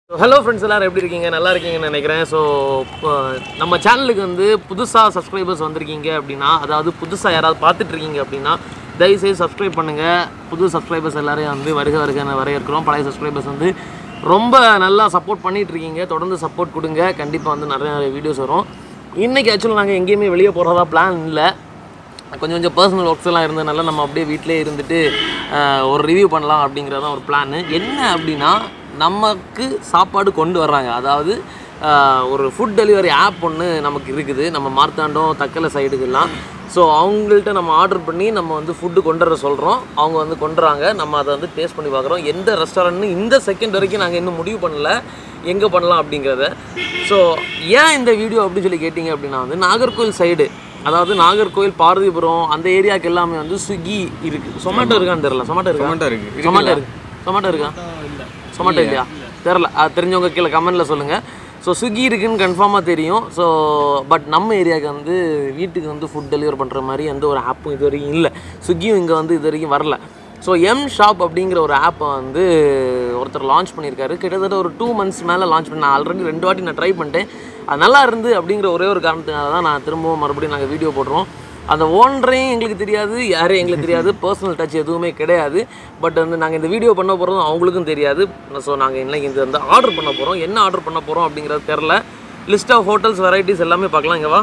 Hello friends எல்லாரும் எப்படி இருக்கீங்க நல்லா இருக்கீங்கன்னு நினைக்கிறேன் ஸோ நம்ம சேனலுக்கு வந்து புதுசாக சப்ஸ்கிரைபர்ஸ் வந்திருக்கீங்க அப்படின்னா அதாவது புதுசாக யாராவது பார்த்துட்டு இருக்கீங்க அப்படின்னா தயவுசெய்து சப்ஸ்கிரைப் பண்ணுங்கள் புது சப்ஸ்கிரைபர்ஸ் எல்லாரையும் வந்து வருக வருக வரையறுக்கிறோம் பழைய சப்ஸ்கிரைபர்ஸ் வந்து ரொம்ப நல்லா சப்போர்ட் பண்ணிட்டு இருக்கீங்க தொடர்ந்து சப்போர்ட் கொடுங்க கண்டிப்பாக வந்து நிறைய வீடியோஸ் வரும் இன்றைக்கி ஆக்சுவலாக நாங்கள் எங்கேயுமே வெளியே போகிறதா பிளான் இல்லை கொஞ்சம் கொஞ்சம் பர்சனல் ஒர்க்ஸ் எல்லாம் இருந்ததுனால நம்ம அப்படியே வீட்டிலே இருந்துட்டு ஆஹ், ஒரு ரிவ்யூ பண்ணலாம் அப்படிங்கிறது தான் ஒரு பிளான் என்ன அப்படின்னா நமக்கு சாப்பாடு கொண்டு வர்றாங்க அதாவது ஆஹ், ஒரு ஃபுட் டெலிவரி ஆப் ஒன்று நமக்கு இருக்குது நம்ம மார்த்தாண்டம் தக்கலை சைடுக்கெல்லாம் ஸோ அவங்கள்ட்ட நம்ம ஆர்டர் பண்ணி நம்ம வந்து ஃபுட்டு கொண்டு வர சொல்கிறோம் அவங்க வந்து கொண்டுறாங்க நம்ம அதை வந்து டேஸ்ட் பண்ணி பார்க்குறோம் எந்த ரெஸ்டாரண்ட்னு இந்த செகண்ட் வரைக்கும் நாங்கள் இன்னும் முடிவு பண்ணல எங்கே பண்ணலாம் அப்படிங்கிறத ஸோ ஏன் இந்த வீடியோ அப்படின்னு சொல்லி கேட்டிங்க அப்படின்னா வந்து நாகர்கோவில் சைடு அதாவது நாகர்கோவில் பார்வதிபுரம் அந்த ஏரியாவுக்கு எல்லாமே வந்து ஸ்விக்கி இருக்கு சொமேட்டோ இருக்கான்னு தெரியல சொமேட்டோ இருக்கா Zomato இருக்கு. சொமேட்டோ இருக்கு சொமேட்டோ இருக்கா சொமேட்டோ இல்லையா தெரில அது தெரிஞ்சவங்க கீழே கமெண்ட்டில் சொல்லுங்கள் ஸோ ஸ்விக்கி இருக்குன்னு கன்ஃபார்மாக தெரியும் ஸோ பட் நம்ம ஏரியாவுக்கு வந்து வீட்டுக்கு வந்து ஃபுட் டெலிவர் பண்ணுற மாதிரி எந்த ஒரு ஆப்பும் இது வரைக்கும் இல்லை ஸ்விக்கியும் இங்கே வந்து இது வரைக்கும் வரல ஸோ எம் ஷாப் அப்படிங்கிற ஒரு ஆப்பை வந்து ஒருத்தர் லான்ச் பண்ணியிருக்காரு கிட்டத்தட்ட ஒரு டூ மந்த்ஸ் மேலே லான்ச் பண்ணேன் ஆல்ரெடி ரெண்டு வாட்டி நான் ட்ரை பண்ணிட்டேன் அது நல்லா இருந்து அப்படிங்கிற ஒரே ஒரு காரணத்துக்காக தான் நான் திரும்பவும் மறுபடியும் நாங்கள் வீடியோ போடுறோம் அந்த ஓனரையும் எங்களுக்கு தெரியாது யாரையும் எங்களுக்கு தெரியாது பர்சனல் டச் எதுவுமே கிடையாது பட் வந்து நாங்கள் இந்த வீடியோ பண்ண போகிறதும் அவங்களுக்கும் தெரியாது ஸோ நாங்கள் இன்னைக்கு இது வந்து ஆர்டர் பண்ண போகிறோம் என்ன ஆர்டர் பண்ண போகிறோம் அப்படிங்கிறது தெரில லிஸ்ட் ஆஃப் ஹோட்டல்ஸ் வெரைட்டிஸ் எல்லாமே பார்க்கலாம் இங்கே வா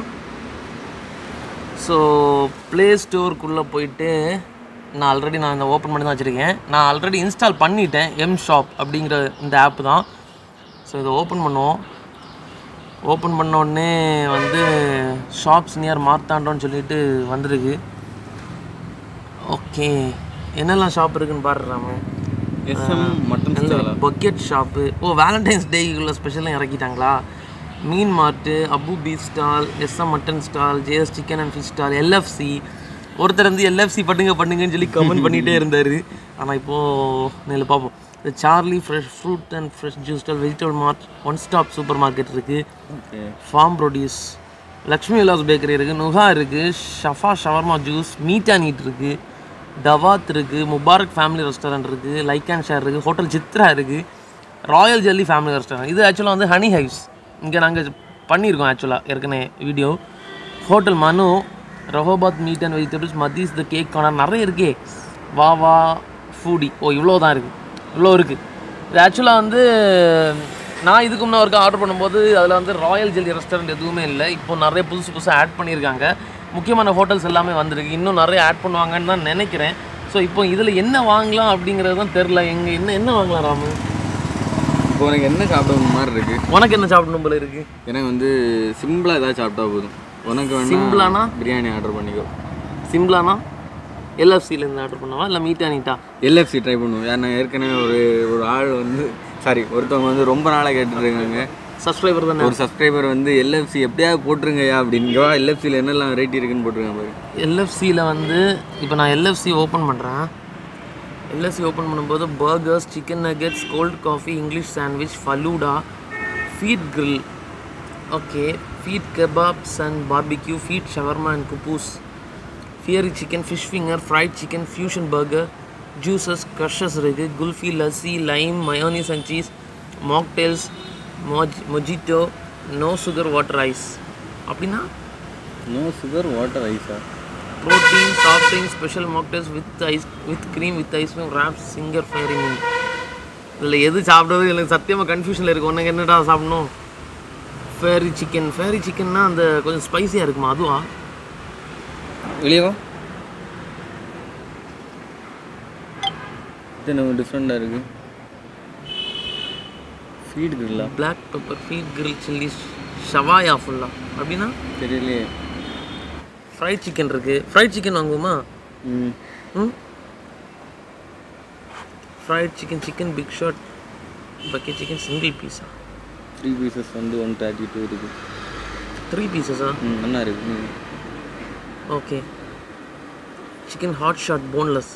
ஸோ ப்ளே ஸ்டோருக்குள்ளே போயிட்டு நான் ஆல்ரெடி நான் இந்த ஓப்பன் பண்ணி தான் வச்சுருக்கேன் நான் ஆல்ரெடி இன்ஸ்டால் பண்ணிட்டேன் எம் ஷாப் அப்படிங்கிற இந்த ஆப் தான் ஸோ இதை ஓப்பன் பண்ணுவோம் ஓப்பன் பண்ண உடனே வந்து ஷாப்ஸ் நியர் மார்த்தாண்டோன்னு சொல்லிட்டு வந்திருக்கு ஓகே என்னெல்லாம் ஷாப் இருக்குன்னு பாடுறாம எஸ்எம் மட்டன் ஸ்டாலா பக்கெட் ஷாப்பு ஓ வேலண்டைன்ஸ் டேக்குள்ள ஸ்பெஷலாக இறக்கிட்டாங்களா மீன் mart Abu beef stall SM mutton stall JS chicken and fish stall LFC ஒருத்தர் வந்து எல்எஃப்சி பண்ணுங்க பண்ணுங்கன்னு சொல்லி கமெண்ட் பண்ணிகிட்டே இருந்தார் ஆனால் இப்போது நெல் பார்ப்போம் இந்த Charlie fresh fruit and fresh juice stall vegetable mart one stop super market இருக்குது okay farm produce Lakshmi Vilas bakery இருக்குது நுகா இருக்குது ஷஃபா ஷவர்மா ஜூஸ் மீட்டா நீட் இருக்குது தவாத் இருக்குது முபாரக் ஃபேமிலி ரெஸ்டாரண்ட் இருக்குது லைக் அண்ட் ஷேர் இருக்குது ஹோட்டல் சித்ரா இருக்குது ராயல் ஜெல்லி ஃபேமிலி ரெஸ்டாரண்ட் இது ஆக்சுவலாக வந்து ஹனி ஹைவ்ஸ் இங்கே நாங்கள் பண்ணியிருக்கோம் ஆக்சுவலாக ஏற்கனவே வீடியோ ஹோட்டல் மனு ரஹோபாத் மீட் அண்ட் வெஜிடபிள்ஸ் மதீஸ் த கேக் கார்னர் நிறைய இருக்கே வா வா ஃபூடி ஓ இவ்வளோ தான் இருக்குது இவ்வளோ இருக்குது இது ஆக்சுவலாக வந்து நான் இதுக்கு முன்னே ஒருக்கா ஆர்டர் பண்ணும்போது அதில் வந்து ராயல் ஜெல்லி ரெஸ்டாரண்ட் எதுவுமே இல்லை இப்போ நிறைய புதுசு புதுசாக ஆட் பண்ணியிருக்காங்க முக்கியமான ஹோட்டல்ஸ் எல்லாமே வந்திருக்கு இன்னும் நிறைய ஆட் பண்ணுவாங்கன்னு தான் நினைக்கிறேன் ஸோ இப்போ இதில் என்ன வாங்கலாம் அப்படிங்கிறது தான் தெரில எங்கே என்ன என்ன வாங்கலாம் ராமு இப்போ உனக்கு என்ன சாப்பிட மாதிரி இருக்கு உனக்கு என்ன சாப்பிடணும் போல இருக்குது எனக்கு வந்து சிம்பிளாக ஏதாவது சாப்பிட்டா போதும் உனக்கு வேணா சிம்பிளானா? பிரியாணி ஆர்டர் பண்ணிக்கோ சிம்பிளானா எல்எஃப்சிலேருந்து ஆர்டர் பண்ணவா இல்லை மீட்டா நீட்டா எல்எஃப்சி ட்ரை பண்ணுவோம் ஏன்னா ஏற்கனவே ஒரு ஒரு ஆள் வந்து சாரி ஒருத்தவங்க வந்து ரொம்ப நாளாக கேட்டுட்டு இருக்காங்க சப்ஸ்கிரைபர் தானே ஒரு சப்ஸ்கிரைபர் வந்து எல்எஃப்சி எப்படியாவது போட்டுருங்கய்யா அப்படிங்கவா எல்எஃப்சியில் என்னெல்லாம் வெரைட்டி இருக்குன்னு போட்டிருக்காங்க பாரு எல்எஃப்சியில் வந்து இப்போ நான் எல்எஃப்சி ஓப்பன் பண்ணுறேன் எல்எஃப்சி ஓப்பன் பண்ணும்போது burgers chicken nuggets cold coffee English sandwich falooda feed grill okay feed kebabs and barbecue feed shawarma and குப்பூஸ் fiery chicken fish finger fried chicken fusion burger juices crushes இருக்குது kulfi lassi lime mayonnaise and cheese mocktails மொஜ் mojito no sugar water ice அப்படின்னா no sugar water ஐஸா protein soft drink special mocktails with ice with cream with ice cream rapes singer firing இதில் எது சாப்பிட்றது எனக்கு சத்தியமாக கன்ஃபியூஷனில் இருக்கு உனக்கு என்னடா சாப்பிடணும் ஃபேரி சிக்கன் ஃபேரி சிக்கன்னா அந்த கொஞ்சம் ஸ்பைசியாக இருக்குமா அதுவா வெளியே வா இது நம்ம டிஃப்ரெண்ட்டாக இருக்குது ஃபீட் கிரில்லா black pepper feed grill chilli ஷவாயா ஃபுல்லாக அப்படின்னா தெரியலையே ஃப்ரைட் சிக்கன் இருக்குது ஃப்ரைட் சிக்கன் வாங்குவோமா ம் ம் fried chicken chicken big shot bucket chicken single பீஸா த்ரீ பீசஸ் வந்து ஒன் தேர்ட்டி டூ இருக்குது த்ரீ பீஸஸா ம் நல்லா இருக்கு ம் okay chicken hot shot boneless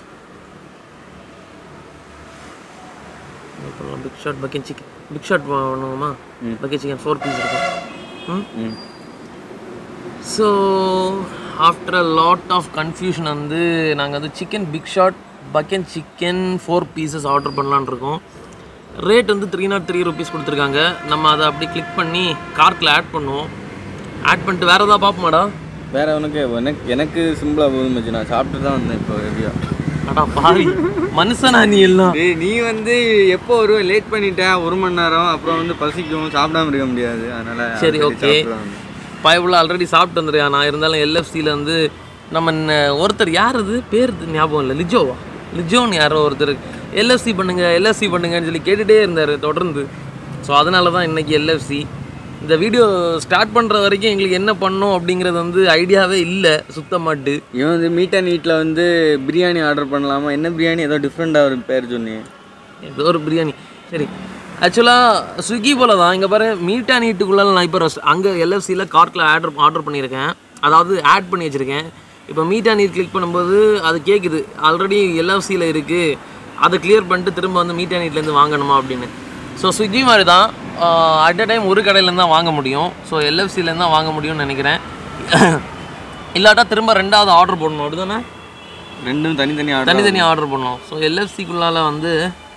big shot bucket chicken big shot வாங்கணுமா ம். பக்கெட் சிக்கன் ஃபோர் பீஸ் இருக்கும் ம் ம் so after a lot of confusion வந்து நாங்கள் வந்து chicken big shot bucket chicken four pieces order பண்ணலான்னு இருக்கோம் ரேட் வந்து த்ரீ நாட் த்ரீ ருபீஸ் கொடுத்துருக்காங்க நம்ம அதை அப்படி கிளிக் பண்ணி கார்ட்டில் ஆட் பண்ணுவோம் ஆட் பண்ணிட்டு வேறு எதாவது பார்ப்போமாடா வேற உனக்கு எனக்கு எனக்கு சிம்பிளாக போதும் மச்சி நான் சாப்பிட்டு தான் வந்தேன் இப்போ ஹெவியா அடா பாவி மனுஷனா நீ எல்லாம் டேய் நீ வந்து எப்போ வருவ லேட் பண்ணிட்ட ஒரு மணி நேரம் அப்புறம் வந்து பசிக்கும் சாப்பிடாம இருக்க முடியாது அதனால சரி already ஓகே சாப்பிட்டு தான் வந்தேன். பயபுள்ள ஆல்ரெடி சாப்பிட்டு வந்துருக்கா நான் இருந்தாலும் எல்எஃப்சியில் வந்து நம்ம ந- ஒருத்தர் யார் இது பேர் இது ஞாபகம் இல்லை லிஜோவா லிஜோன்னு யாரோ ஒருத்தர் எல்எஃப்சி பண்ணுங்க எல்எஃப்சி பண்ணுங்கன்னு சொல்லி கேட்டுகிட்டே இருந்தார் தொடர்ந்து ஸோ அதனால தான் இன்னைக்கு எல்எஃப்சி இந்த வீடியோ ஸ்டார்ட் பண்ணுற வரைக்கும் எங்களுக்கு என்ன பண்ணோம் அப்படிங்கிறது வந்து ஐடியாவே இல்லை சுத்தமாட்டு இவன் வந்து மீட் அண்ட் ஈட்டில் வந்து பிரியாணி ஆர்டர் பண்ணலாமா என்ன பிரியாணி ஏதோ டிஃப்ரெண்ட்டாக ஒரு பேர் சொன்னீங்க ஏதோ ஒரு பிரியாணி சரி ஆக்சுவலாக ஸ்விக்கி போல தான் இங்கே பாரு மீட் அண்ட் ஈட்டுக்குள்ளே நான் இப்போ ரெஸ்ட் அங்கே எல்எஃப்சியில் கார்ட்டில் ஆர்டர் ஆர்டர் பண்ணியிருக்கேன் அதாவது ஆட் பண்ணி வச்சுருக்கேன் இப்போ மீட் அண்ட் ஈட் கிளிக் பண்ணும்போது அது கேட்குது ஆல்ரெடி எல்எஃப்சியில் இருக்குது அதை கிளியர் பண்ணிட்டு திரும்ப வந்து மீட் அண்ட் ஈட்லேருந்து வாங்கணுமா அப்படின்னு ஸோ ஸ்விக்கி மாதிரி தான் அட் அ டைம் ஒரு கடையிலேருந்து தான் வாங்க முடியும் ஸோ எல்எஃப்சிலேருந்து தான் வாங்க முடியும்னு நினைக்கிறேன் இல்லாட்டா திரும்ப ரெண்டாவது ஆர்டர் போடணும் அப்படிதானே ரெண்டும் தனித்தனி ஆர்டர் தனித்தனி ஆர்டர் பண்ணோம் ஸோ எல்எஃப்சிக்குள்ளால வந்து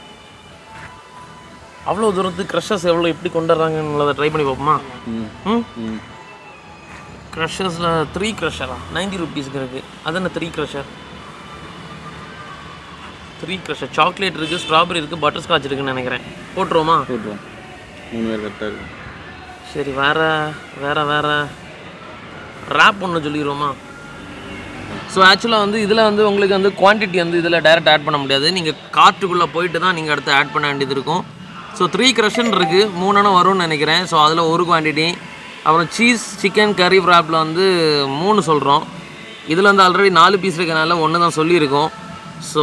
அவ்வளோ தூரத்துக்கு க்ரஷர்ஸ் எவ்வளோ எப்படி கொண்டு வர்றாங்கன்றதை ட்ரை பண்ணி பார்ப்போமா ம் ம் ம் க்ரஷர்ஸில் த்ரீ க்ரஷரா நைன்டி ருபீஸ்க்கு இருக்குது அது என்ன three crusher three crusher chocolate இருக்குது ஸ்ட்ராபெரி இருக்குது பட்டர் ஸ்காட்ச் இருக்குன்னு நினைக்கிறேன் போட்டுருவோமா போட்டுருவோம் மூணு பேர் கரெக்டாக இருக்கும் சரி வேற வேற வேற ரேப் ஒன்று சொல்லிடுவோமா ஸோ ஆக்சுவலாக வந்து இதில் வந்து உங்களுக்கு வந்து குவான்டிட்டி வந்து இதில் டைரக்ட் ஆட் பண்ண முடியாது நீங்கள் கார்ட்டுக்குள்ளே போயிட்டு தான் நீங்கள் அடுத்து ஆட் பண்ண வேண்டியது இருக்கும் ஸோ த்ரீ க்ரஷன் இருக்குது மூணுன்னு வரும்னு நினைக்கிறேன் ஸோ அதில் ஒரு குவான்டிட்டி அப்புறம் சீஸ் சிக்கன் கறி ஃப்ராப்பில் வந்து மூணு சொல்கிறோம் இதில் வந்து ஆல்ரெடி நாலு பீஸ் இருக்கனால ஒன்று தான் சொல்லியிருக்கோம் ஸோ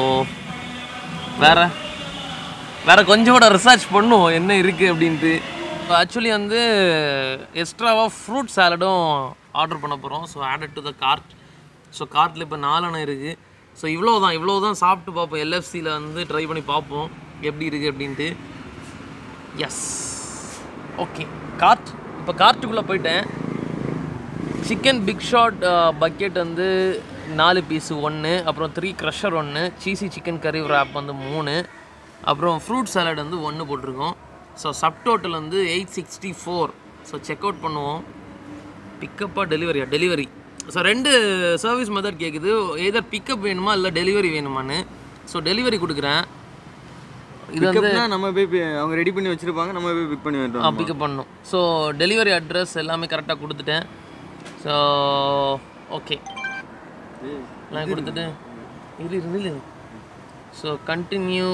வேறு வேற கொஞ்சம் கூட ரிசர்ச் பண்ணுவோம் என்ன இருக்குது அப்படின்ட்டு ஆக்சுவலி வந்து எக்ஸ்ட்ராவாக ஃப்ரூட் சாலடும் ஆர்டர் பண்ண போகிறோம் so added to the cart so கார்ட்டில் இப்போ நாலணை இருக்குது ஸோ இவ்வளோ தான் இவ்வளோ தான் சாப்பிட்டு பார்ப்போம் எல்எஃப்சியில் வந்து ட்ரை பண்ணி பார்ப்போம் எப்படி இருக்குது அப்படின்ட்டு எஸ் ஓகே கார்ட் இப்போ கார்ட்டுக்குள்ளே போயிட்டேன் சிக்கன் பிக் ஷாட் பக்கெட் வந்து நாலு பீஸு ஒன்று அப்புறம் த்ரீ க்ரஷர் ஒன்று சீசி சிக்கன் கறி wrap வந்து மூணு அப்புறம் ஃப்ரூட் சாலட் வந்து ஒன்று போட்டிருக்கோம் ஸோ சப் டோட்டல் வந்து eight sixty four so check out பண்ணுவோம் பிக்கப்பா டெலிவரியா டெலிவரி ஸோ ரெண்டு சர்வீஸ் மெத்தட் கேட்குது எதர் பிக்கப் வேணுமா இல்லை டெலிவரி வேணுமான்னு ஸோ டெலிவரி கொடுக்குறேன் இது வந்து பிக்கப்னா நம்ம போய் பி- அவங்க ரெடி பண்ணி வச்சிருப்பாங்க நம்ம போய் பிக் பண்ணி வந்துட்டோம் பிக்கப் பண்ணணும் ஸோ டெலிவரி அட்ரஸ் எல்லாமே கரெக்டாக கொடுத்துட்டேன் ஸோ ஓகே எல்லாம் கொடுத்துட்டு இரு இரு நில்லு ஸோ கண்டினியூ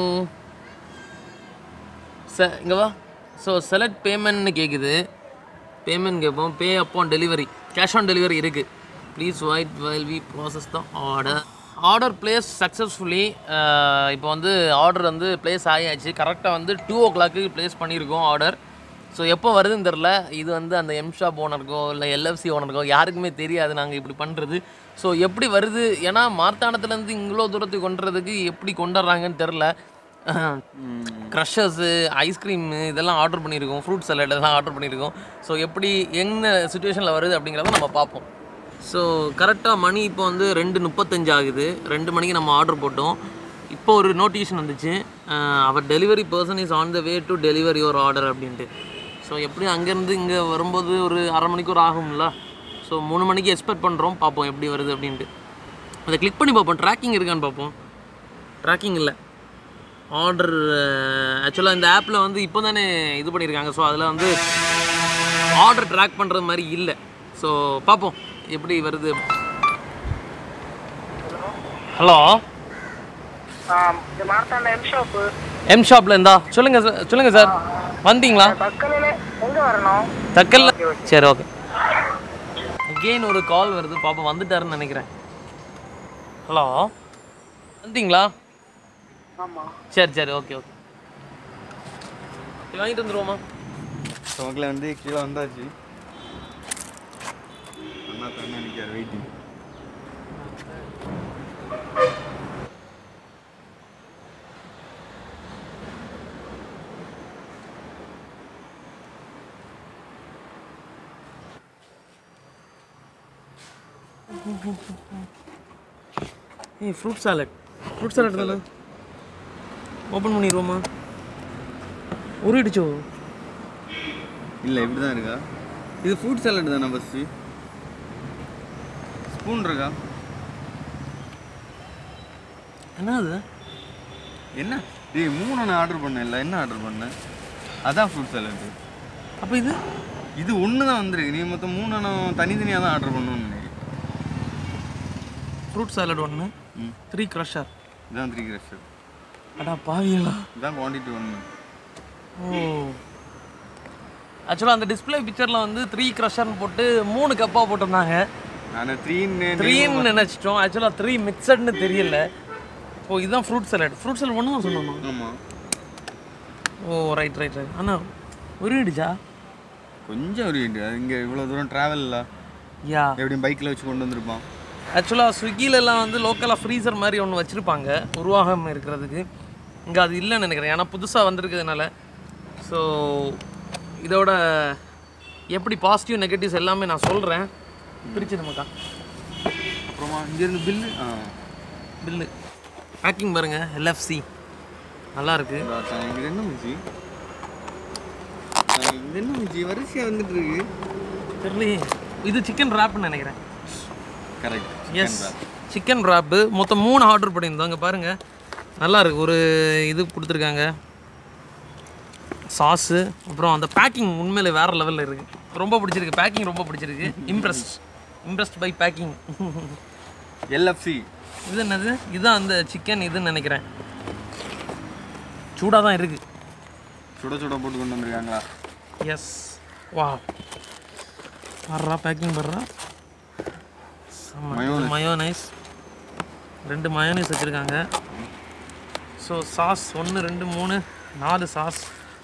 ச இங்கே வா ஸோ செலக்ட் பேமெண்ட்னு கேட்குது பேமெண்ட் கேட்போம் பே அப்போ டெலிவரி கேஷ் ஆன் டெலிவரி இருக்குது please wait while we process the order order place successfully இப்போ வந்து ஆர்டர் வந்து பிளேஸ் ஆகியாச்சு கரெக்டாக வந்து டூ ஓ கிளாக்கு ப்ளேஸ் பண்ணியிருக்கோம் ஆர்டர் ஸோ எப்போ வருதுன்னு தெரில இது வந்து அந்த எம் ஷாப் ஓனருக்கோ இல்லை எல்எஃப்சி ஓனருக்கோ யாருக்குமே தெரியாது நாங்கள் இப்படி பண்ணுறது ஸோ எப்படி வருது ஏன்னா மார்த்தாண்டத்துலேருந்து இவ்வளோ தூரத்துக்கு கொண்டுறதுக்கு எப்படி கொண்டுறாங்கன்னு தெரில க்ரஷர்ஸு ஐஸ்கிரீமு இதெல்லாம் ஆர்டர் பண்ணியிருக்கோம் ஃப்ரூட் சலாட் இதெல்லாம் ஆர்டர் பண்ணியிருக்கோம் ஸோ எப்படி என்ன சுச்சுவேஷனில் வருது அப்படிங்கிறத நம்ம பார்ப்போம் ஸோ கரெக்டாக மணி இப்போ வந்து ரெண்டு முப்பத்தஞ்சு ஆகுது ரெண்டு மணிக்கு நம்ம ஆர்டர் போட்டோம் இப்போ ஒரு நோட்டிஃபிகேஷன் வந்துச்சு ah our delivery person is on the way to delivery your order அப்படின்ட்டு ஸோ எப்படி அங்கேருந்து இங்கே வரும்போது ஒரு அரை மணிக்கூர் ஆகும்ல ஸோ மூணு மணிக்கு எக்ஸ்பெக்ட் பண்ணுறோம் பார்ப்போம் எப்படி வருது அப்படின்ட்டு அதை கிளிக் பண்ணி பார்ப்போம் ட்ராக்கிங் இருக்கான்னு பார்ப்போம் ட்ராக்கிங் இல்லை ஆர்டர் ஆக்சுவலாக இந்த ஆப்பில் வந்து இப்போ தானே இது பண்ணியிருக்காங்க ஸோ அதில் வந்து ஆர்டர் ட்ராக் பண்ணுறது மாதிரி இல்லை ஸோ பார்ப்போம் எப்படி வருது ஹலோ இது மார்த்தாண்ட எம் ஷாப்பு எம் ஷாப்பில் இருந்தா சொல்லுங்கள் சார் சொல்லுங்கள் சார் வந்தீங்களா பக்கத்துல எங்க வரணும் தக்கல்ல சரி ஓகே அகெயின் ஒரு கால் வருது பாப்பா வந்துட்டாருன்னு நினைக்கிறேன் ஹலோ வந்தீங்களா ஆமா சரி சரி ஓகே ஓகே வாங்கிட்டு வந்துருவோமா நமக்குல வந்து கீழே வந்தாச்சு அண்ணா தண்ணி நிற்கார் வெயிட்டிங் ஏய் ஃப்ரூட் சாலட் ஃப்ரூட் சாலட் தானே ஓப்பன் பண்ணிடுவோமா உருடிச்சோ இல்லை இப்படி தான் இருக்கா இது ஃப்ரூட் சாலட் தானே ஃபஸ்ட்டு ஸ்பூன் இருக்கா என்ன அது என்ன டேய் மூணு நான் ஆர்டர் பண்ணேன் இல்லை என்ன ஆர்டர் பண்ணேன் அதான் ஃப்ரூட் சாலட் அப்போ இது இது ஒன்று தான் வந்திருக்கு நீ மொத்தம் மூணு நான் தனித்தனியாக தான் ஆர்டர் பண்ணணும்னு நினைக்கிறேன் ஃப்ரூட் சாலட் ஒன்று ம் த்ரீ க்ரஷர் இதான் த்ரீ கிரஷர் அடா பாவியலா இதான் குவான்டிட்டி ஒன்று ஓ ஆக்சுவலாக அந்த டிஸ்ப்ளே பிக்சரில் வந்து த்ரீ க்ரஷர்னு போட்டு மூணு கப்பாக போட்டிருந்தாங்க நான் த்ரீன்னு த்ரீன்னு நினச்சிட்டோம் ஆக்சுவலாக த்ரீ மிக்சட்னு தெரியல ஓ இதுதான் ஃப்ரூட் சாலட் ஃப்ரூட் சாலட் ஒன்று தான் சொன்னோம் ஆமாம் ஓ ரைட் ரைட் ரைட் அண்ணா உருவிடுச்சா கொஞ்சம் ஒரு அது இங்கே இவ்வளோ தூரம் ட்ராவலில் யா எப்படியும் பைக்கில் வச்சு கொண்டு வந்திருப்பான் ஆக்சுவலாக ஸ்விக்கிலலாம் வந்து லோக்கலாக ஃப்ரீசர் மாதிரி ஒன்று வச்சுருப்பாங்க உருவாகம் இருக்கிறதுக்கு இங்கே அது இல்லைன்னு நினைக்கிறேன் ஏன்னா புதுசாக வந்திருக்கிறதுனால ஸோ இதோட எப்படி பாசிட்டிவ் நெகட்டிவ்ஸ் எல்லாமே நான் சொல்கிறேன் பிரிச்சு நமக்கா அப்புறமா இங்கேருந்து பில்லு ஆ பில்லு பேக்கிங் பாருங்கள் எல்எஃப்சி நல்லா இருக்கு இங்கே என்ன மிச்சி இது என்ன மிச்சி வரிசையாக வந்துட்டு இருக்கு தெரியலையே இது சிக்கன் ரேப்னு நினைக்கிறேன் கரெக்ட் எஸ் சிக்கன் ராப்பு மொத்தம் மூணு ஆர்டர் பண்ணியிருந்தோம் இங்கே பாருங்கள் நல்லா இருக்கு ஒரு இது கொடுத்துருக்காங்க சாஸு அப்புறம் அந்த பேக்கிங் உண்மையிலே வேறு லெவலில் இருக்குது ரொம்ப பிடிச்சிருக்கு பேக்கிங் ரொம்ப பிடிச்சிருக்கு impressed impressed by packing LFC இது என்னது இதுதான் அந்த சிக்கன் இதுன்னு நினைக்கிறேன் சூடாக தான் இருக்குது சுட சுட போட்டு கொண்டு வந்திருக்காங்களா எஸ் வா வர்றா பேக்கிங் வர்றா Mayonnaise. மயோனைஸ் ரெண்டு மயோனைஸ் வச்சுருக்காங்க ஸோ சாஸ் ஒன்று ரெண்டு மூணு நாலு சாஸ்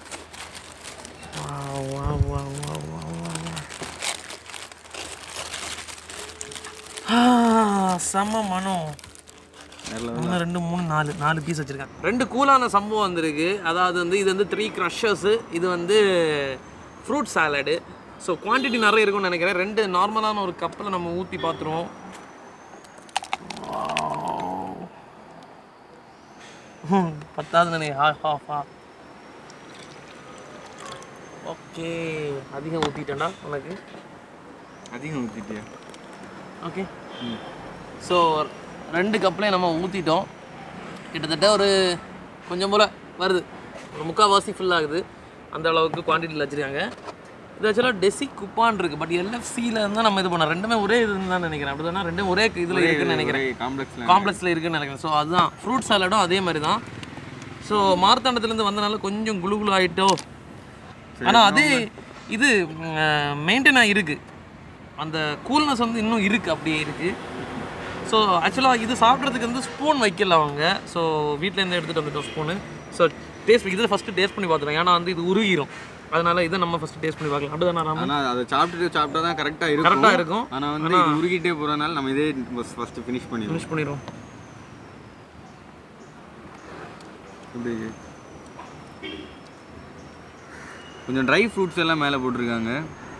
செம்ம மனம் ஒன்று ரெண்டு மூணு நாலு நாலு பீஸ் வச்சுருக்கேன் ரெண்டு கூலான சம்பவம் வந்திருக்கு அதாவது வந்து இது வந்து த்ரீ க்ரஷர்ஸு இது வந்து ஃப்ரூட் சாலடு ஸோ குவான்டிட்டி நிறைய இருக்கும்னு நினைக்கிறேன் ரெண்டு நார்மலான ஒரு கப்பில் நம்ம ஊற்றி பார்த்துருவோம் ஹம், பத்தாவது நினை ஹா ஹா ஹா ஓகே அதிகம் ஊற்றிட்டேன்டா உனக்கு அதிகம் ஊற்றிட்டியா ஓகே ஸோ ரெண்டு கப்லேயும் நம்ம ஊற்றிட்டோம் கிட்டத்தட்ட ஒரு கொஞ்சம் போல் வருது ஒரு முக்கால்வாசி ஃபில் ஆகுது அந்த அளவுக்கு குவான்டிட்டியில் வச்சுருக்காங்க இது ஆக்சுவலாக டெசி குப்பான் இருக்குது பட் எல்எஃப்சியில் இருந்தால் நம்ம இது பண்ணோம் ரெண்டுமே ஒரே இதுன்னு தான் நினைக்கிறேன் அப்படி தானே ரெண்டும் ஒரே இதில் இருக்குன்னு நினைக்கிறேன் காம்ப்ளெக்ஸில் காம்ப்ளெக்ஸில் இருக்குன்னு நினைக்கிறேன் ஸோ அதுதான் ஃப்ரூட் சாலடும் அதே மாதிரி தான் ஸோ மார்த்தாண்டத்துலேருந்து வந்தனால கொஞ்சம் குளு குளு ஆகிட்டோ ஆனால் அதே இது மெயின்டைன் ஆகிருக்கு அந்த கூல்னஸ் வந்து இன்னும் இருக்குது அப்படியே இருக்குது ஸோ ஆக்சுவலாக இது சாப்பிட்றதுக்கு வந்து ஸ்பூன் வைக்கல அவங்க ஸோ வீட்டிலேருந்து எடுத்துகிட்டு வந்துட்டோம் ஸ்பூனு ஸோ டேஸ்ட் இதில் ஃபஸ்ட்டு டேஸ்ட் பண்ணி பார்த்துருவோம் ஏன்னா வந்து இது உருகிரும் அதனால இதை நம்ம ஃபஸ்ட்டு டேஸ்ட் பண்ணி பார்க்கலாம் அப்படிதானே ராமு ஆனால் அதை சாப்பிட்டுட்டு சாப்பிட்டா தான் கரெக்டாக இருக்கும் கரெக்டாக இருக்கும் ஆனால் வந்து இது உருகிட்டே போகிறனால நம்ம இதே ஃபஸ்ட்டு ஃபினிஷ் பண்ணிடுவோம் ஃபினிஷ் பண்ணிடுவோம் எப்படி இருக்கு? கொஞ்சம் ட்ரை ஃப்ரூட்ஸ் எல்லாம் மேலே போட்டிருக்காங்க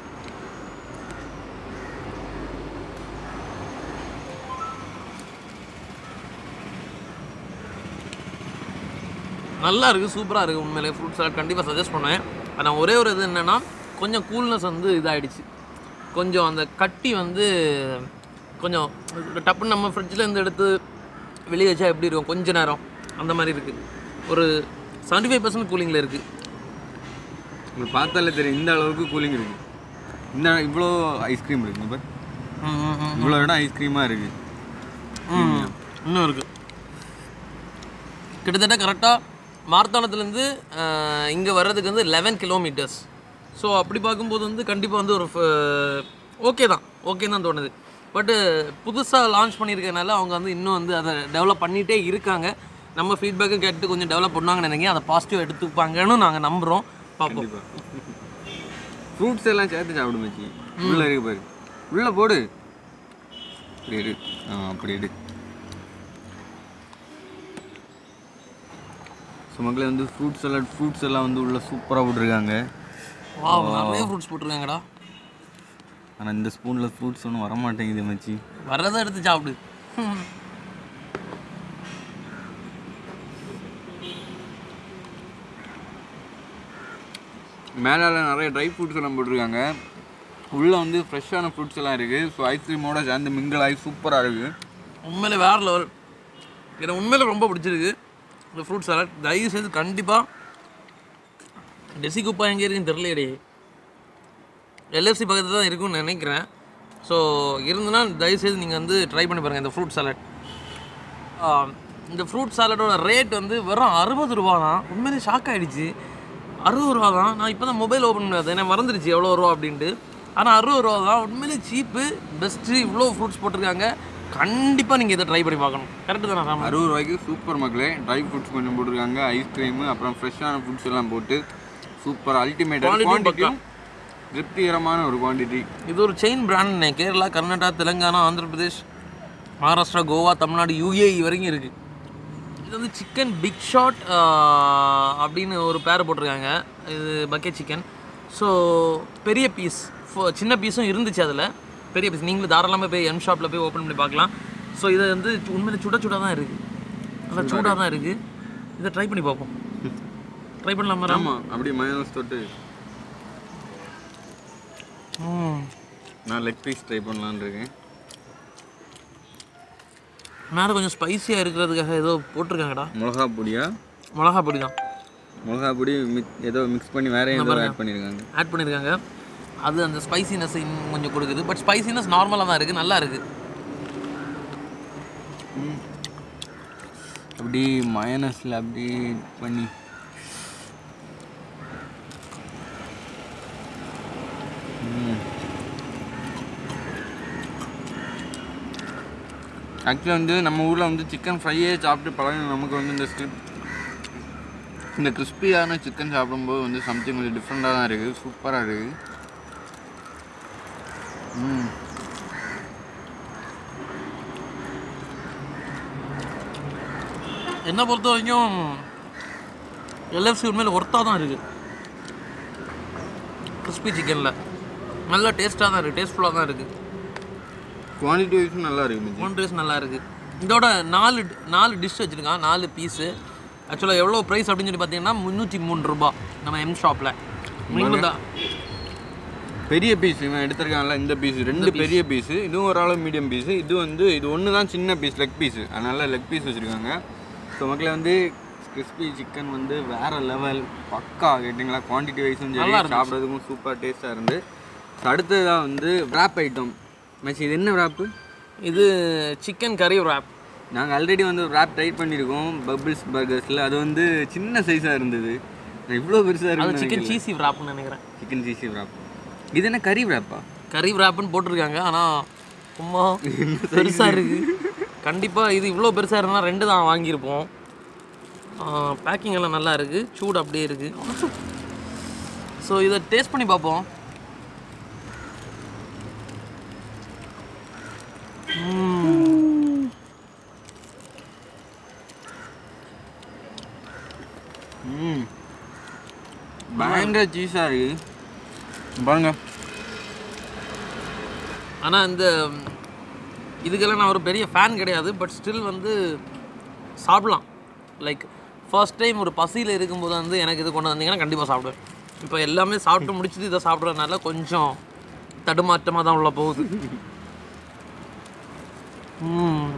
நல்லா இருக்குது சூப்பராக இருக்குது உண்மையிலே ஃப்ரூட் சாலட் கண்டிப்பாக சஜஸ்ட் பண்ணுவேன் ஆனால் ஒரே ஒரு இது என்னென்னா கொஞ்சம் கூல்னஸ் வந்து இதாகிடுச்சு கொஞ்சம் அந்த கட்டி வந்து கொஞ்சம் டப்புன்னு நம்ம ஃப்ரிட்ஜில் இருந்து எடுத்து வெளியே வச்சா எப்படி இருக்கும் கொஞ்ச நேரம் அந்த மாதிரி இருக்குது ஒரு செவன்ட்டி ஃபைவ் பர்சன்ட் கூலிங்கில் இருக்குது உங்களுக்கு பார்த்தாலே தெரியும் இந்த அளவுக்கு கூலிங் இருக்கு இந்த இவ்வளோ ஐஸ்கிரீம் இருக்கு இப்போ இவ்வளோ இடம் ஐஸ்கிரீமாக இருக்கு ம் இன்னும் இருக்குது கிட்டத்தட்ட கரெக்டாக மார்த்தாண்டத்துலேருந்து இங்கே வர்றதுக்கு வந்து லெவன் கிலோமீட்டர்ஸ் ஸோ அப்படி பார்க்கும்போது வந்து கண்டிப்பாக வந்து ஒரு ஓகே தான் ஓகே தான் தோணுது பட்டு புதுசாக லான்ச் பண்ணியிருக்கனால அவங்க வந்து இன்னும் வந்து அதை டெவலப் பண்ணிகிட்டே இருக்காங்க நம்ம ஃபீட்பேக்கும் கேட்டு கொஞ்சம் டெவலப் பண்ணுவாங்கன்னு நினைக்கிறேன் அதை பாசிட்டிவ் எடுத்துப்பாங்கன்னு நாங்கள் நம்புகிறோம் பார்ப்போம் கண்டிப்பாக ஃப்ரூட்ஸ் எல்லாம் சேர்த்து சாப்பிடு மச்சி உள்ளே இருக்கு பாரு உள்ளே போடு அப்படி எடு ஆ அப்படி எடு ஸோ மக்களே வந்து ஃப்ரூட்ஸ் எல்லாம் ஃப்ரூட்ஸ் எல்லாம் வந்து உள்ள சூப்பராக போட்டிருக்காங்க வா நிறைய ஃப்ரூட்ஸ் போட்டிருக்காங்கடா ஆனால் இந்த ஸ்பூனில் ஃப்ரூட்ஸ் ஒன்றும் வர மாட்டேங்குது மச்சி வர்றதை எடுத்து சாப்பிடு மேலால நிறைய ட்ரை ஃப்ரூட்ஸ் எல்லாம் போட்டிருக்காங்க உள்ளே வந்து ஃப்ரெஷ்ஷான ஃப்ரூட்ஸ் எல்லாம் இருக்குது ஸோ ஐஸ்கிரீமோட சேர்ந்து மிங்கிள் ஆகி சூப்பராக இருக்குது உண்மையிலே வேற லெவல் எனக்கு உண்மையிலே ரொம்ப பிடிச்சிருக்கு இந்த ஃப்ரூட் சாலட் தயவு செய்து கண்டிப்பாக டெசி குப்பா எங்கே இருக்குன்னு தெரியலையடே எல்எஃப்சி பக்கத்தில் தான் இருக்கும்னு நினைக்கிறேன் ஸோ இருந்துன்னா தயவு செய்து நீங்கள் வந்து ட்ரை பண்ணி பாருங்கள் இந்த ஃப்ரூட் சாலட் இந்த ஃப்ரூட் சாலடோட ரேட் வந்து வெறும் அறுபது ரூபா தான் உண்மையிலே ஷாக் ஆகிடுச்சு அறுபது ரூபா தான் நான் இப்போ தான் மொபைல் ஓப்பன் பண்ணது என்ன மறந்துடுச்சு எவ்வளோ ரூபா அப்படின்ட்டு ஆனால் அறுபது ரூபா தான் உண்மையிலே சீப்பு பெஸ்ட்டு இவ்வளோ ஃப்ரூட்ஸ் போட்டிருக்காங்க கண்டிப்பாக நீங்கள் இதை ட்ரை பண்ணி பார்க்கணும் கரெக்டு தானே ராமன் அறுபது ரூபாய்க்கு சூப்பர் மக்களே ட்ரை ஃப்ரூட்ஸ் கொஞ்சம் போட்டிருக்காங்க ஐஸ்கிரீமு அப்புறம் ஃப்ரெஷ்ஷான ஃபுட்ஸ் எல்லாம் போட்டு சூப்பர் அல்டிமேட் Quality குவான்டிட்டியும் திருப்திகரமான ஒரு குவான்டிட்டி இது ஒரு chain brand Kerala Karnataka Telangana Andhra Pradesh Maharashtra Goa Tamil Nadu UAE வரைக்கும் இருக்குது இது வந்து சிக்கன் பிக் ஷாட் அப்படின்னு ஒரு பேர் போட்டிருக்காங்க இது பக்கெட் சிக்கன் ஸோ பெரிய பீஸ் சின்ன பீஸும் இருந்துச்சு அதில் பெரிய பீஸ் நீங்களும் தாராளமாக போய் எம் ஷாப்பில் போய் ஓப்பன் பண்ணி பார்க்கலாம் ஸோ இது வந்து உண்மையில சுட சுட தான் இருக்குது நல்லா சூடாக தான் இருக்குது இதை ட்ரை பண்ணி பார்ப்போம் ட்ரை பண்ணலாமா ராம்? ஆமாம் அப்படியே மயோனஸ் தொட்டு ம் நான் லெக் பீஸ் ட்ரை பண்ணலான்னு இருக்கேன் மேலே கொஞ்சம் ஸ்பைசியாக இருக்கிறதுக்காக ஏதோ போட்டிருக்காங்கடா மிளகா பொடியா மிளகா பொடி தான் மிளகா பொடி மிக் ஏதோ மிக்ஸ் பண்ணி வேற ஏதோ ஆட் பண்ணியிருக்காங்க ஆட் பண்ணியிருக்காங்க அது அந்த ஸ்பைசினஸ் இன்னும் கொஞ்சம் கொடுக்குது பட் ஸ்பைசினஸ் நார்மலாக தான் இருக்குது நல்லா இருக்குது அப்படி மயனஸில் அப்படி பண்ணி ஆக்சுவலாக வந்து நம்ம ஊரில் வந்து சிக்கன் ஃப்ரையே சாப்பிட்டு பழகின நமக்கு வந்து இந்த ஸ்கிரிப் இந்த கிறிஸ்பியான சிக்கன் சாப்பிடும்போது வந்து சம்திங் கொஞ்சம் டிஃப்ரெண்ட்டாக தான் இருக்குது சூப்பராக இருக்குது ம் என்னை பொறுத்த வரைக்கும் எல்எஃப்சி உண்மையில் ஒர்த்தாக தான் இருக்குது கிறிஸ்பி சிக்கனில் நல்ல டேஸ்ட்டாக தான் இருக்குது டேஸ்ட்ஃபுல்லாக தான் இருக்குது குவான்டிட்டி வைஸும் நல்லா இருக்குது மிஞ்சி ஒன் டேஸ்ட் நல்லா இருக்குது இதோட நாலு நாலு டிஷ் வச்சுருக்கான் நாலு பீஸு ஆக்சுவலாக எவ்வளோ ப்ரைஸ் அப்படின்னு சொல்லி பார்த்தீங்கன்னா முந்நூற்றி மூணு ரூபா நம்ம எம் ஷாப்பில் நீங்களும் தான் பெரிய பீஸ் இவன் எடுத்திருக்கான்ல இந்த பீஸ் ரெண்டு பெரிய பீஸ் இதுவும் ஒரு அளவு மீடியம் பீஸ் இது வந்து இது ஒன்று தான் சின்ன பீஸ் லெக் பீஸ் அதனால லெக் பீஸ் வச்சுருக்காங்க ஸோ மக்களே வந்து கிறிஸ்பி சிக்கன் வந்து வேற லெவல் பக்கா கேட்டிங்களா குவான்டிட்டி வைஸும் சரி சாப்பிட்றதுக்கும் சூப்பர் டேஸ்ட்டாக இருந்து So அடுத்ததாக வந்து wrap ஐட்டம் மச்சி இது என்ன wrap இது சிக்கன் கறி wrap நாங்கள் ஆல்ரெடி வந்து wrap ட்ரை பண்ணியிருக்கோம் பபிள்ஸ் பர்கர்ஸில் அது வந்து சின்ன சைஸாக இருந்தது இவ்வளோ பெருசாக அது இருக்கு சிக்கன் சீசி wrapன்னு நினைக்கிறேன் சிக்கன் சீசி wrap இது என்ன கறி wrap-ஆ கறி wrapன்னு போட்டிருக்காங்க ஆனால் சும்மா பெருசாக இருக்குது கண்டிப்பாக இது இவ்வளோ பெருசாக இருந்தால் ரெண்டு தான் வாங்கியிருப்போம் பேக்கிங் எல்லாம் நல்லா இருக்குது சூடு அப்படியே இருக்குது ஸோ இதை டேஸ்ட் பண்ணி பார்ப்போம் ம். ம் பயங்கர சீஸாக இருக்கு பாருங்க ஆனால் இந்த ம், இதுக்கெல்லாம் நான் ஒரு பெரிய ஃபேன் கிடையாது பட் ஸ்டில் வந்து சாப்பிடலாம் லைக் ஃபர்ஸ்ட் டைம் ஒரு பசியில் இருக்கும்போது வந்து எனக்கு இது கொண்டு வந்தீங்கன்னா கண்டிப்பாக சாப்பிடுவேன் இப்போ எல்லாமே சாப்பிட்டு முடிச்சுட்டு இதை சாப்பிட்றதுனால கொஞ்சம் தடுமாற்றமாக தான் உள்ள போகுது ம்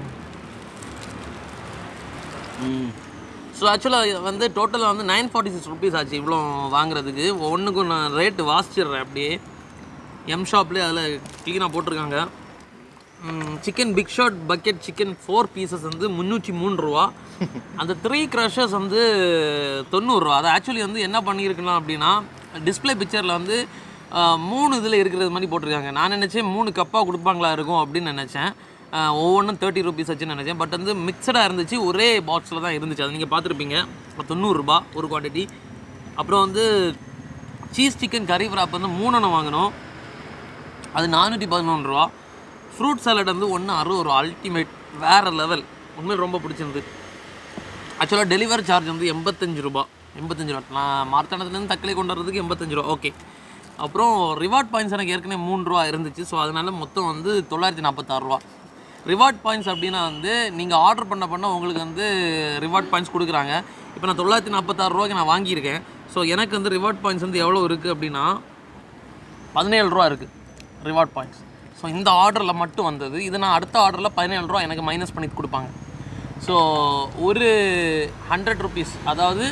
ம் ஸோ ஆக்சுவலாக வந்து டோட்டலாக வந்து நைன் ஃபார்ட்டி சிக்ஸ் ருபீஸ் ஆச்சு இவ்வளோ வாங்குறதுக்கு ஒன்றுக்கும் நான் ரேட்டு வாசிச்சிடுறேன் அப்படியே எம் ஷாப்லேயே அதில் க்ளீனாக போட்டிருக்காங்க chicken big shot bucket chicken four pieces வந்து முந்நூற்றி மூணு ரூபா அந்த த்ரீ க்ரஷஸ் வந்து தொண்ணூறுரூவா அது ஆக்சுவலி வந்து என்ன பண்ணியிருக்கலாம் அப்படின்னா டிஸ்ப்ளே பிக்சரில் வந்து ஆஹ், மூணு இதில் இருக்கிறது மாதிரி போட்டிருக்காங்க நான் நினச்சேன் மூணு கப்பாக கொடுப்பாங்களா இருக்கும் அப்படின்னு நினச்சேன் ஒவ்வொன்றும் தேர்ட்டி ருபீஸ் வச்சுன்னு நினச்சேன் பட் வந்து மிக்சடாக இருந்துச்சு ஒரே பாக்ஸில் தான் இருந்துச்சு அது நீங்கள் பார்த்துருப்பீங்க தொண்ணூறுரூபா ஒரு குவான்டிட்டி அப்புறம் வந்து சீஸ் சிக்கன் கறி wrap வந்து மூணெண்ணம் வாங்கினோம் அது நானூற்றி பதினொன்று ரூபா ஃப்ரூட் சாலட் வந்து ஒன்று அறுபது ரூபா அல்டிமேட் வேறு லெவல் உண்மையில் ரொம்ப பிடிச்சிருந்து ஆக்சுவலாக டெலிவரி சார்ஜ் வந்து எண்பத்தஞ்சு ரூபா எண்பத்தஞ்சு ரூபா நான் மார்த்தாண்டத்துலேருந்து தக்கலை கொண்டு வரதுக்கு எண்பத்தஞ்சு ரூபா ஓகே அப்புறம் ரிவார்ட் பாயிண்ட்ஸ் எனக்கு ஏற்கனவே மூணு ரூபா இருந்துச்சு ஸோ அதனால மொத்தம் வந்து தொள்ளாயிரத்தி நாற்பத்தாறு ரூபா ரிவார்ட் பாயிண்ட்ஸ் அப்படின்னா வந்து நீங்கள் ஆர்டர் பண்ண பண்ண உங்களுக்கு வந்து ரிவார்ட் பாயிண்ட்ஸ் கொடுக்குறாங்க இப்போ நான் தொள்ளாயிரத்தி நாற்பத்தாறு ரூபாய்க்கு நான் வாங்கியிருக்கேன் ஸோ எனக்கு வந்து ரிவார்ட் பாயிண்ட்ஸ் வந்து எவ்வளோ இருக்குது அப்படின்னா பதினேழு ரூபா இருக்குது ரிவார்ட் பாயிண்ட்ஸ் ஸோ இந்த ஆர்டரில் மட்டும் வந்தது இது நான் அடுத்த ஆர்டரில் பதினேழு ரூபா எனக்கு மைனஸ் பண்ணி கொடுப்பாங்க ஸோ ஒரு ஹண்ட்ரட் ருபீஸ் அதாவது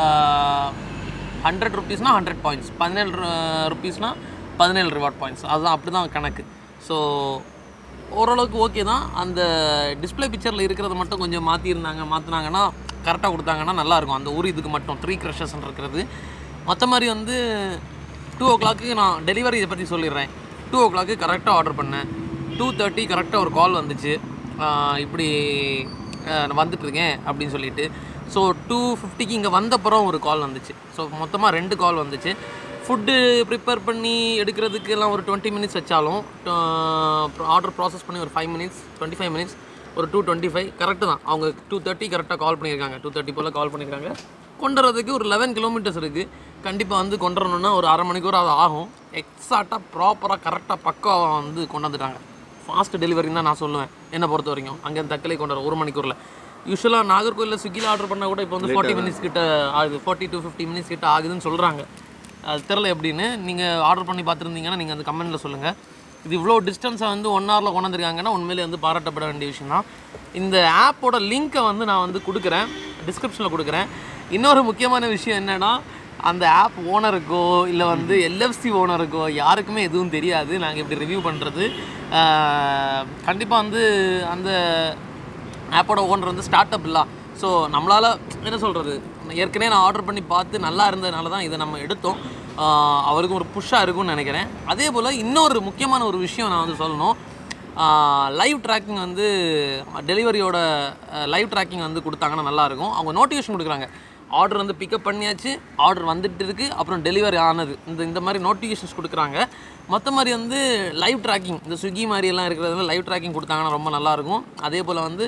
ஹண்ட்ரட் ருபீஸ்னால் ஹண்ட்ரட் பாயிண்ட்ஸ் பதினேழு ருபீஸ்னால் பதினேழு ரிவார்ட் பாயிண்ட்ஸ் அதுதான் அப்படி தான் கணக்கு ஸோ ஓரளவுக்கு ஓகே தான் அந்த டிஸ்ப்ளே பிக்சரில் இருக்கிறத மட்டும் கொஞ்சம் மாற்றிருந்தாங்க மாற்றினாங்கன்னா கரெக்டாக கொடுத்தாங்கன்னா நல்லாயிருக்கும் அந்த ஒரு இதுக்கு மட்டும் த்ரீ க்ரஷஸ் இருக்கிறது மற்ற மாதிரி வந்து டூ ஓ கிளாக்கு நான் டெலிவரி இதை பற்றி சொல்லிடுறேன் டூ ஓ கிளாக்கு கரெக்டாக ஆர்டர் பண்ணேன் டூ தேர்ட்டி கரெக்டாக ஒரு கால் வந்துச்சு ஆஹ் இப்படி ஆஹ் நான் வந்துட்டு இருக்கேன் அப்படின்னு சொல்லிட்டு ஸோ டூ ஃபிஃப்டிக்கு இங்கே வந்தப்புறம் ஒரு கால் வந்துச்சு ஸோ மொத்தமாக ரெண்டு கால் வந்துச்சு ஃபுட்டு ப்ரிப்பேர் பண்ணி எடுக்கிறதுக்கு எல்லாம் ஒரு டுவெண்ட்டி மினிட்ஸ் வச்சாலும் ஆர்டர் ப்ராசஸ் பண்ணி ஒரு five minutes twenty five minutes ஒரு டூ டுவெண்ட்டி ஃபைவ் கரெக்டு தான் அவங்க டூ தேர்ட்டி கரெக்டாக கால் பண்ணியிருக்காங்க டூ தேர்ட்டி போல் கால் பண்ணியிருக்காங்க கொண்டு வரதுக்கு ஒரு லெவன் கிலோமீட்டர்ஸ் இருக்குது கண்டிப்பாக வந்து கொண்டு வரணும்னா ஒரு அரை மணிக்கூர் அது ஆகும் எக்ஸாக்டாக ப்ராப்பராக கரெக்டாக பக்காவாக வந்து கொண்டு வந்துட்டாங்க ஃபாஸ்ட் டெலிவரின்னு தான் நான் சொல்லுவேன் என்னை பொறுத்த வரைக்கும் அங்கேருந்து தக்கலை கொண்டு வர ஒரு மணிக்கூரில் யூஸ்வலாக நாகர்கோயிலில் ஸ்விக்கியில் ஆர்டர் பண்ணால் கூட இப்போ வந்து ஃபார்ட்டி மினிட்ஸ் கிட்ட ஆகுது ஃபார்ட்டி டு ஃபிஃப்டி மினிட்ஸ் கிட்ட ஆகுதுன்னு சொல்கிறாங்க அது தெரில எப்படின்னு நீங்கள் ஆர்டர் பண்ணி பார்த்துருந்தீங்கன்னா நீங்கள் அந்த கமெண்ட்டில் சொல்லுங்கள் இது இவ்வளோ டிஸ்டன்ஸை வந்து ஒன் ஹவரில் கொண்டு வந்திருக்காங்கன்னா உண்மையிலே வந்து பாராட்டப்பட வேண்டிய விஷயம் தான் இந்த ஆப்போட லிங்க்கை வந்து நான் வந்து கொடுக்குறேன் டிஸ்கிரிப்ஷனில் கொடுக்குறேன் இன்னொரு முக்கியமான விஷயம் என்னன்னா அந்த ஆப் ஓனருக்கோ இல்லை வந்து எல்எஃப்சி ஓனருக்கோ யாருக்குமே எதுவும் தெரியாது நாங்கள் இப்படி ரிவ்யூ பண்ணுறது கண்டிப்பாக வந்து அந்த ஆப்போட ஓனர் வந்து ஸ்டார்ட் அப் இல்லை ஸோ நம்மளால் என்ன சொல்கிறது ஏற்கனவே நான் ஆர்டர் பண்ணி பார்த்து நல்லா இருந்ததுனால தான் இதை நம்ம எடுத்தோம் ஆஹ் அவருக்கும் ஒரு புஷ்ஷாக இருக்கும்னு நினைக்கிறேன் அதே போல் இன்னொரு முக்கியமான ஒரு விஷயம் நான் வந்து சொல்லணும் லைவ் ட்ராக்கிங் வந்து டெலிவரியோட லைவ் ட்ராக்கிங் வந்து கொடுத்தாங்கன்னா நல்லாயிருக்கும் அவங்க நோட்டிஃபிகேஷன் கொடுக்குறாங்க ஆர்டர் வந்து பிக்கப் பண்ணியாச்சு ஆர்டர் வந்துட்டு இருக்கு அப்புறம் டெலிவரி ஆனது இந்த இந்த மாதிரி நோட்டிஃபிகேஷன்ஸ் கொடுக்குறாங்க மற்ற மாதிரி வந்து லைவ் ட்ராக்கிங் இந்த ஸ்விக்கி மாதிரி எல்லாம் இருக்கிறதுல லைவ் ட்ராக்கிங் கொடுத்தாங்கன்னா ரொம்ப நல்லாயிருக்கும் அதே போல் வந்து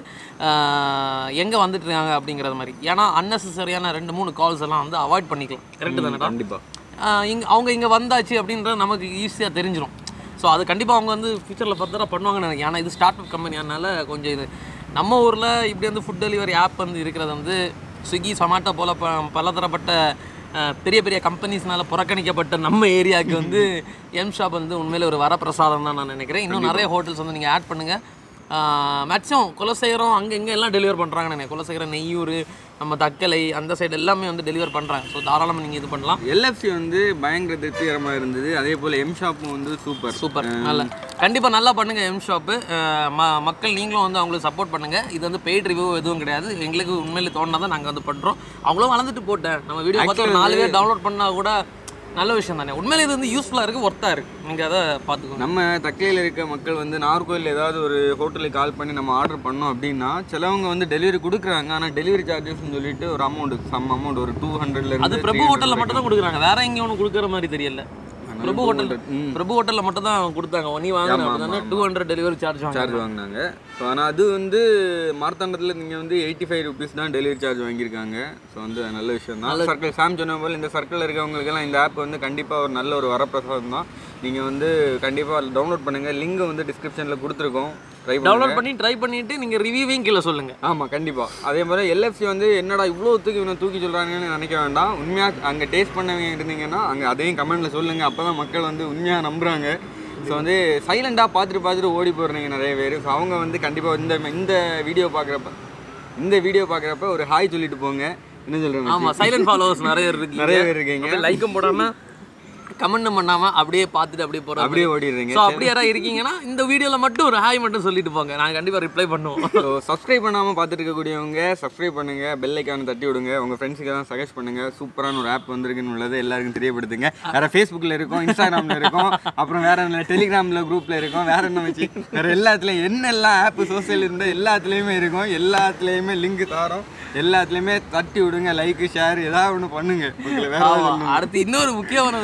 எங்கே வந்துட்டு இருக்காங்க அப்படிங்கிறது மாதிரி ஏன்னா அன்னெசரியான ரெண்டு மூணு கால்ஸ் எல்லாம் வந்து அவாய்ட் பண்ணிக்கலாம் கரெக்டு தானே கண்டிப்பாக இங்கே அவங்க இங்கே வந்தாச்சு அப்படின்றது நமக்கு ஈஸியாக தெரிஞ்சிடும் ஸோ அது கண்டிப்பாக அவங்க வந்து ஃபியூச்சரில் ஃபர்தராக பண்ணுவாங்கன்னு நினைக்கிறேன் ஏன்னா இது ஸ்டார்ட் அப் கம்பெனி அதனால கொஞ்சம் இது நம்ம ஊரில் இப்படி வந்து ஃபுட் டெலிவரி ஆப் வந்து இருக்கிறது வந்து ஸ்விக்கி சொமாட்டோ போல் ப பலதரப்பட்ட அஹ், பெரிய பெரிய கம்பெனிஸ்னால புறக்கணிக்கப்பட்ட நம்ம ஏரியாவுக்கு வந்து எம் ஷாப் வந்து உண்மையிலே ஒரு வரப்பிரசாதம் தான் நான் நினைக்கிறேன் இன்னும் நிறைய ஹோட்டல்ஸ் வந்து நீங்கள் ஆட் பண்ணுங்கள் மேக்ஸிமம் குலசேகரம் அங்கே இங்கே எல்லாம் டெலிவர் பண்ணுறாங்கன்னு நினைக்கிறேன் குலசேகரம் நெய்யூர் நம்ம தக்கலை அந்த சைடு எல்லாமே வந்து டெலிவர் பண்ணுறாங்க ஸோ தாராளமாக நீங்கள் இது பண்ணலாம் எல்எஃப்சி வந்து பயங்கர திருப்திகரமாக இருந்தது அதே போல் எம் ஷாப்பும் வந்து சூப்பர் சூப்பர் நல்ல கண்டிப்பாக நல்லா பண்ணுங்கள் எம் ஷாப்பு மக்கள் நீங்களும் வந்து அவங்களுக்கு சப்போர்ட் பண்ணுங்கள் இது வந்து பெய்ட் ரிவ்யூ எதுவும் கிடையாது எங்களுக்கு உண்மையில தோணுனா தான் நாங்கள் வந்து பண்ணுறோம் அவங்களும் வளர்ந்துட்டு போட்டேன் நம்ம வீடியோ பார்த்து ஒரு நாலு பேர் டவுன்லோட் பண்ணால் கூட நல்ல விஷயம் தானே உண்மையில இது வந்து யூஸ்ஃபுல்லாக இருக்குது ஒர்த்தாக இருக்குது நீங்கள் அதை பார்த்துக்கோங்க நம்ம தக்கையில் இருக்க மக்கள் வந்து நாகர்கோயில் ஏதாவது ஒரு ஹோட்டலுக்கு கால் பண்ணி நம்ம ஆர்டர் பண்ணோம் அப்படின்னா சிலவங்க வந்து டெலிவரி கொடுக்குறாங்க ஆனால் டெலிவரி சார்ஜஸ்னு சொல்லிட்டு ஒரு அமௌண்ட் சம் அமௌண்ட் ஒரு டூ ஹண்ட்ரட்ல அது பிரபு ஹோட்டலில் மட்டும் தான் கொடுக்குறாங்க வேற எங்கேயும் ஒன்றும் கொடுக்குற மாதிரி தெரியல பிரபு ஹோட்டல் பிரபு ஹோட்டலில் மட்டும் தான் கொடுத்தாங்க நீ வாங்கின அப்படின்னா டூ ஹண்ட்ரட் டெலிவரி சார்ஜ் வாங்க சார்ஜ் வாங்கினாங்க ஸோ ஆனால் அது வந்து மார்த்தாண்டத்தில் நீங்கள் வந்து எயிட்டி ஃபைவ் ருபீஸ் தான் டெலிவரி சார்ஜ் வாங்கியிருக்காங்க ஸோ வந்து அது நல்ல விஷயம் தான் சர்க்கிள் சாம் சொன்ன போல் இந்த சர்க்கிளில் இருக்கவங்களுக்கெல்லாம் இந்த ஆப் வந்து கண்டிப்பாக ஒரு நல்ல ஒரு வரப்பிரசாதம் தான் நீங்கள் வந்து கண்டிப்பாக டவுன்லோட் பண்ணுங்கள் லிங்க் வந்து டிஸ்கிரிப்ஷனில் கொடுத்துருக்கோம் ட்ரை டவுன்லோட் பண்ணி ட்ரை பண்ணிட்டு நீங்கள் ரிவ்யூவையும் கீழே சொல்லுங்க ஆமாம் கண்டிப்பாக அதே மாதிரி எல்எஃப்சி வந்து என்னடா இவ்வளோ தூக்கி இவனை தூக்கி சொல்கிறாங்கன்னு நினைக்க வேண்டாம் உண்மையாக அங்கே டேஸ்ட் பண்ணவங்க இருந்தீங்கன்னா அங்கே அதையும் கமெண்ட்டில் சொல்லுங்கள் அப்போ தான் மக்கள் வந்து உண்மையாக நம்புகிறாங்க ஸோ வந்து சைலண்டாக பார்த்துட்டு பார்த்துட்டு ஓடி போடுறீங்க நிறைய பேர் ஸோ அவங்க வந்து கண்டிப்பாக இந்த இந்த வீடியோ பார்க்குறப்ப இந்த வீடியோ பார்க்குறப்ப ஒரு ஹாய் சொல்லிட்டு போங்க என்ன சொல்கிறேன் ஆமா சைலண்ட் ஃபாலோவர்ஸ் நிறைய இருக்கு நிறைய பேர் இருக்கீங்க லைக்கும் போடாம கமெண்ட் பண்ணாம அப்படியே பார்த்துட்டு அப்படியே போறோம் அப்படியே ஓடிடுறீங்க ஸோ அப்படி யாராவது இருக்கீங்கன்னா இந்த வீடியோல மட்டும் ஒரு ஹாய் மட்டும் சொல்லிட்டு போங்க நாங்க கண்டிப்பா ரிப்ளை பண்ணுவோம் ஸோ சப்ஸ்கிரைப் பண்ணாமல் பார்த்துட்டு இருக்கக்கூடியவங்க சப்ஸ்கிரைப் பண்ணுங்கள் பெல் ஐக்கான தட்டி விடுங்க உங்கள் ஃப்ரெண்ட்ஸுக்கு தான் சஜஸ்ட் பண்ணுங்கள் சூப்பரான ஒரு ஆப் வந்திருக்குன்னு உள்ளது எல்லாருக்கும் தெரியப்படுத்துங்க வேறு ஃபேஸ்புக்கில் இருக்கும் இன்ஸ்டாகிராமில் இருக்கும் அப்புறம் வேற என்ன டெலிகிராமில் குரூப்பில் இருக்கும் வேற என்ன வச்சு வேறு எல்லாத்துலேயும் என்னெல்லாம் ஆப் சோசியல் இருந்தால் எல்லாத்துலேயுமே இருக்கும் எல்லாத்துலேயுமே லிங்க் தாரோம் எல்லாத்துலேயுமே தட்டி விடுங்க லைக் ஷேர் ஏதாவது ஒன்று பண்ணுங்க உங்களை வேற ஆமா. அடுத்து இன்னொரு முக்கியமான ஒரு விஷயம்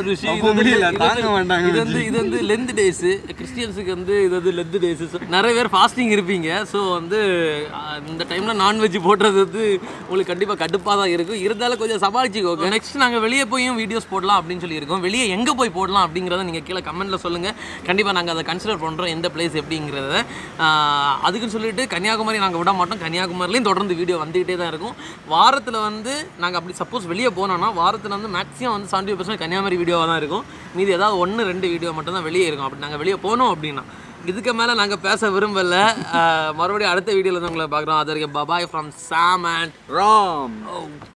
இப்போ முடியல இது தாங்க வந்து- மாட்டாங்க இது வந்து இது வந்து லென்த் டேஸு கிறிஸ்டியன்ஸுக்கு வந்து இது வந்து லென்த் டேஸு நிறைய பேர் ஃபாஸ்டிங் இருப்பீங்க ஸோ வந்து அஹ், இந்த டைமில் நான்வெஜ் போடுறது வந்து உங்களுக்கு கண்டிப்பாக கடுப்பாக தான் இருக்கும் இருந்தாலும் கொஞ்சம் சமாளிச்சுக்கோங்க நெக்ஸ்ட் நாங்கள் வெளியே போயும் வீடியோஸ் போடலாம் அப்படின்னு சொல்லியிருக்கோம் வெளியே எங்கே போய் போடலாம் அப்படிங்கிறத நீங்கள் கீழே கமெண்ட்டில் சொல்லுங்கள் கண்டிப்பாக நாங்கள் அதை கன்சிடர் பண்ணுறோம் எந்த பிளேஸ் எப்படிங்கிறத ஆஹ், அதுக்குன்னு சொல்லிட்டு கன்னியாகுமரி நாங்கள் விட மாட்டோம் கன்னியாகுமரிலையும் தொடர்ந்து வீடியோ வந்துக்கிட்டே தான் இருக்கும் வாரத்தில் வந்து நாங்கள் அப்படி சப்போஸ் வெளியே போனோம்னா வாரத்தில் வந்து மேக்ஸிமம் வந்து செவன்ட்டி பர்சன்ட் கன்னியாகுமரி வீடியோவாக தான் இருக்கும் மீதி ஏதாவது ஒன்று ரெண்டு வீடியோ மட்டும் தான் வெளியே இருக்கும் அப்படி நாங்கள் வெளியே போனோம் அப்படின்னா இதுக்கு மேலே நாங்கள் பேச விரும்பல ஆஹ், மறுபடியும் அடுத்த வீடியோவில் வந்து உங்களை பார்க்குறோம் அது வரைக்கும் bye bye from Sam and Ram